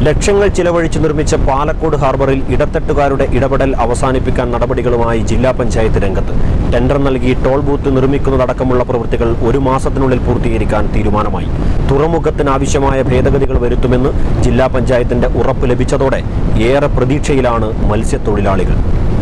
ലക്ഷങ്ങൾ ചിലവഴിച്ച് നിർമ്മിച്ച പാലക്കോട് ഹാർബറിൽ ഇടത്തട്ടുകാരുടെ ഇടപെടൽ അവസാനിപ്പിക്കാൻ നടപടികളുമായി ജില്ലാ പഞ്ചായത്ത് രംഗത്ത് ടെൻഡർ നൽകി ടോൾ ബൂത്ത് നിർമ്മിക്കുന്നതടക്കമുള്ള പ്രവൃത്തികൾ ഒരു മാസത്തിനുള്ളിൽ പൂർത്തീകരിക്കാൻ തീരുമാനമായി തുറമുഖത്തിനാവശ്യമായ ഭേദഗതികൾ വരുത്തുമെന്ന് ജില്ലാ പഞ്ചായത്തിന്റെ ഉറപ്പ് ലഭിച്ചതോടെ ഏറെ പ്രതീക്ഷയിലാണ് മത്സ്യത്തൊഴിലാളികൾ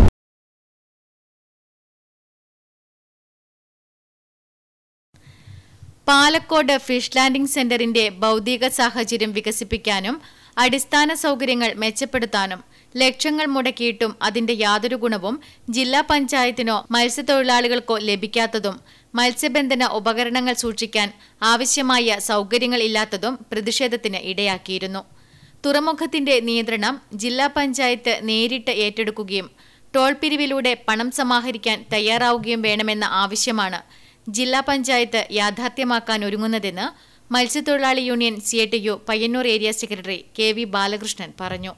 പാലക്കോട് ഫിഷ് ലാൻഡിംഗ് സെന്ററിന്റെ ഭൗതിക സാഹചര്യം വികസിപ്പിക്കാനും അടിസ്ഥാന സൗകര്യങ്ങൾ മെച്ചപ്പെടുത്താനും ലക്ഷങ്ങൾ മുടക്കിയിട്ടും അതിന്റെ യാതൊരു ഗുണവും ജില്ലാ പഞ്ചായത്തിനോ മത്സ്യത്തൊഴിലാളികൾക്കോ ലഭിക്കാത്തതും മത്സ്യബന്ധന ഉപകരണങ്ങൾ സൂക്ഷിക്കാൻ ആവശ്യമായ സൗകര്യങ്ങൾ ഇല്ലാത്തതും പ്രതിഷേധത്തിന് ഇടയാക്കിയിരുന്നു തുറമുഖത്തിന്റെ നിയന്ത്രണം ജില്ലാ പഞ്ചായത്ത് നേരിട്ട് ഏറ്റെടുക്കുകയും ടോൾ പിരിവിലൂടെ പണം സമാഹരിക്കാൻ തയ്യാറാവുകയും വേണമെന്ന ആവശ്യമാണ് ജില്ലാ പഞ്ചായത്ത് യാഥാർത്ഥ്യമാക്കാൻ ഒരുങ്ങുന്നതെന്ന് മത്സ്യത്തൊഴിലാളി union C I T U Payyanur area secretary K V Balakrishnan പറഞ്ഞു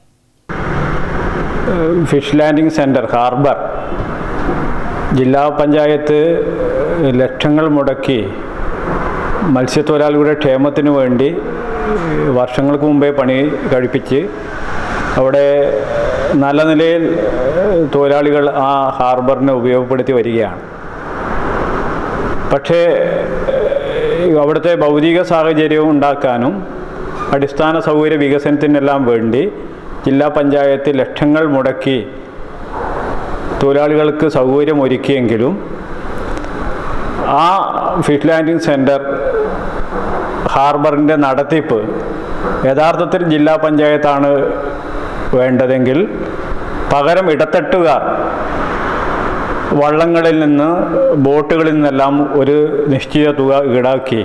ഫിഷ് ലാൻഡിംഗ് സെൻറ്റർ ഹാർബർ ജില്ലാ പഞ്ചായത്ത് ലക്ഷങ്ങൾ മുടക്കി മത്സ്യത്തൊഴിലാളികളുടെ ക്ഷേമത്തിനു വേണ്ടി വർഷങ്ങൾക്ക് മുമ്പേ പണി കഴിപ്പിച്ച് അവിടെ നല്ല നിലയിൽ തൊഴിലാളികൾ ആ ഹാർബറിനെ ഉപയോഗപ്പെടുത്തി വരികയാണ് പക്ഷേ അവിടുത്തെ ഭൗതിക സാഹചര്യവും ഉണ്ടാക്കാനും അടിസ്ഥാന സൗകര്യ വികസനത്തിനെല്ലാം വേണ്ടി ജില്ലാ പഞ്ചായത്ത് ലക്ഷങ്ങൾ മുടക്കി തൊഴിലാളികൾക്ക് സൗകര്യം ഒരുക്കിയെങ്കിലും ആ ഫിഷ് ലാൻഡിംഗ് സെൻറ്റർ ഹാർബറിൻ്റെ നടത്തിപ്പ് യഥാർത്ഥത്തിൽ ജില്ലാ പഞ്ചായത്താണ് വേണ്ടതെങ്കിൽ പകരം ഇടത്തട്ടുകാർ വള്ളങ്ങളിൽ നിന്ന് ബോട്ടുകളിൽ നിന്നെല്ലാം ഒരു നിശ്ചിത തുക ഈടാക്കി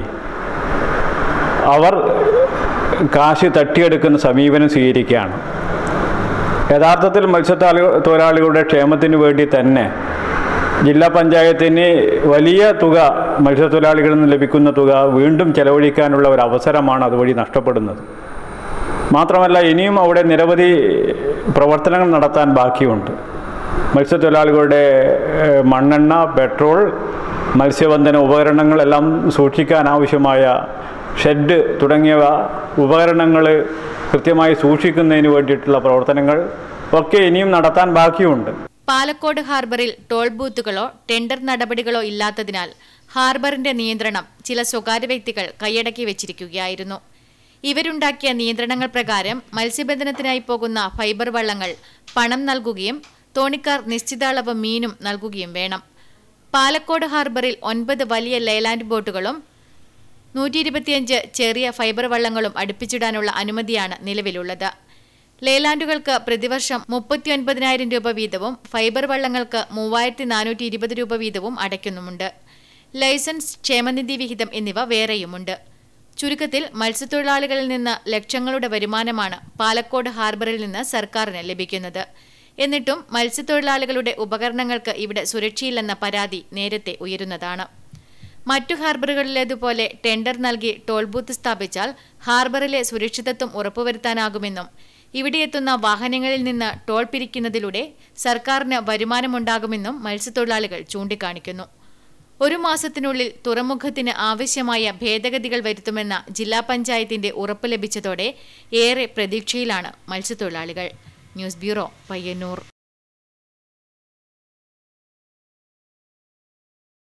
അവർ കാശ് തട്ടിയെടുക്കുന്ന സമീപനം സ്വീകരിക്കുകയാണ് യഥാർത്ഥത്തിൽ മത്സ്യത്തൊഴിലാളി തൊഴിലാളികളുടെ ക്ഷേമത്തിന് വേണ്ടി തന്നെ ജില്ലാ പഞ്ചായത്തിന് വലിയ തുക മത്സ്യത്തൊഴിലാളികളിൽ നിന്ന് ലഭിക്കുന്ന തുക വീണ്ടും ചെലവഴിക്കാനുള്ള ഒരു അവസരമാണ് അതുവഴി നഷ്ടപ്പെടുന്നത് മാത്രമല്ല ഇനിയും അവിടെ നിരവധി പ്രവർത്തനങ്ങൾ നടത്താൻ ബാക്കിയുണ്ട് മത്സ്യത്തൊഴിലാളികളുടെ ഏഹ്, മണ്ണെണ്ണ പെട്രോൾ മത്സ്യബന്ധന ഉപകരണങ്ങളെല്ലാം സൂക്ഷിക്കാൻ ആവശ്യമായ ഷെഡ് തുടങ്ങിയവ ഉപകരണങ്ങൾ കൃത്യമായി സൂക്ഷിക്കുന്നതിന് വേണ്ടിയിട്ടുള്ള പ്രവർത്തനങ്ങൾ ഒക്കെ ഇനിയും നടത്താൻ ബാക്കിയുണ്ട് പാലക്കോട് ഹാർബറിൽ ടോൾ ബൂത്തുകളോ ടെൻഡർ നടപടികളോ ഇല്ലാത്തതിനാൽ ഹാർബറിന്റെ നിയന്ത്രണം ചില സ്വകാര്യ വ്യക്തികൾ കൈയടക്കി വെച്ചിരിക്കുകയായിരുന്നു ഇവരുണ്ടാക്കിയ നിയന്ത്രണങ്ങൾ പ്രകാരം മത്സ്യബന്ധനത്തിനായി പോകുന്ന ഫൈബർ വള്ളങ്ങൾ പണം നൽകുകയും തോണിക്കാർ നിശ്ചിത അളവ് മീനും നൽകുകയും വേണം പാലക്കോട് ഹാർബറിൽ ഒൻപത് വലിയ ലേലാൻഡ് ബോട്ടുകളും നൂറ്റി ഇരുപത്തിയഞ്ച് ചെറിയ ഫൈബർ വള്ളങ്ങളും അടുപ്പിച്ചിടാനുള്ള അനുമതിയാണ് നിലവിലുള്ളത് ലേലാൻഡുകൾക്ക് പ്രതിവർഷം മുപ്പത്തിയൊൻപതിനായിരം രൂപ വീതവും ഫൈബർ വള്ളങ്ങൾക്ക് മൂവായിരത്തി നാനൂറ്റി ഇരുപത് രൂപ വീതവും അടയ്ക്കുന്നുമുണ്ട് ലൈസൻസ് ക്ഷേമനിധി വിഹിതം എന്നിവ വേറെയുമുണ്ട് ചുരുക്കത്തിൽ മത്സ്യത്തൊഴിലാളികളിൽ നിന്ന് ലക്ഷങ്ങളുടെ വരുമാനമാണ് പാലക്കോട് ഹാർബറിൽ നിന്ന് സർക്കാരിന് ലഭിക്കുന്നത് എന്നിട്ടും മത്സ്യത്തൊഴിലാളികളുടെ ഉപകരണങ്ങൾക്ക് ഇവിടെ സുരക്ഷയില്ലെന്ന പരാതി നേരത്തെ ഉയരുന്നതാണ് മറ്റു ഹാർബറുകളിലേതുപോലെ ടെൻഡർ നൽകി ടോൾ ബൂത്ത് സ്ഥാപിച്ചാൽ ഹാർബറിലെ സുരക്ഷിതത്വം ഉറപ്പുവരുത്താനാകുമെന്നും ഇവിടെ എത്തുന്ന വാഹനങ്ങളിൽ നിന്ന് ടോൾ പിരിക്കുന്നതിലൂടെ സർക്കാരിന് വരുമാനമുണ്ടാകുമെന്നും മത്സ്യത്തൊഴിലാളികൾ ചൂണ്ടിക്കാണിക്കുന്നു ഒരു മാസത്തിനുള്ളിൽ തുറമുഖത്തിന് ആവശ്യമായ ഭേദഗതികൾ വരുത്തുമെന്ന ജില്ലാ പഞ്ചായത്തിന്റെ ഉറപ്പ് ലഭിച്ചതോടെ ഏറെ പ്രതീക്ഷയിലാണ് മത്സ്യത്തൊഴിലാളികൾ ന്യൂസ് ബ്യൂറോ പയ്യന്നൂർ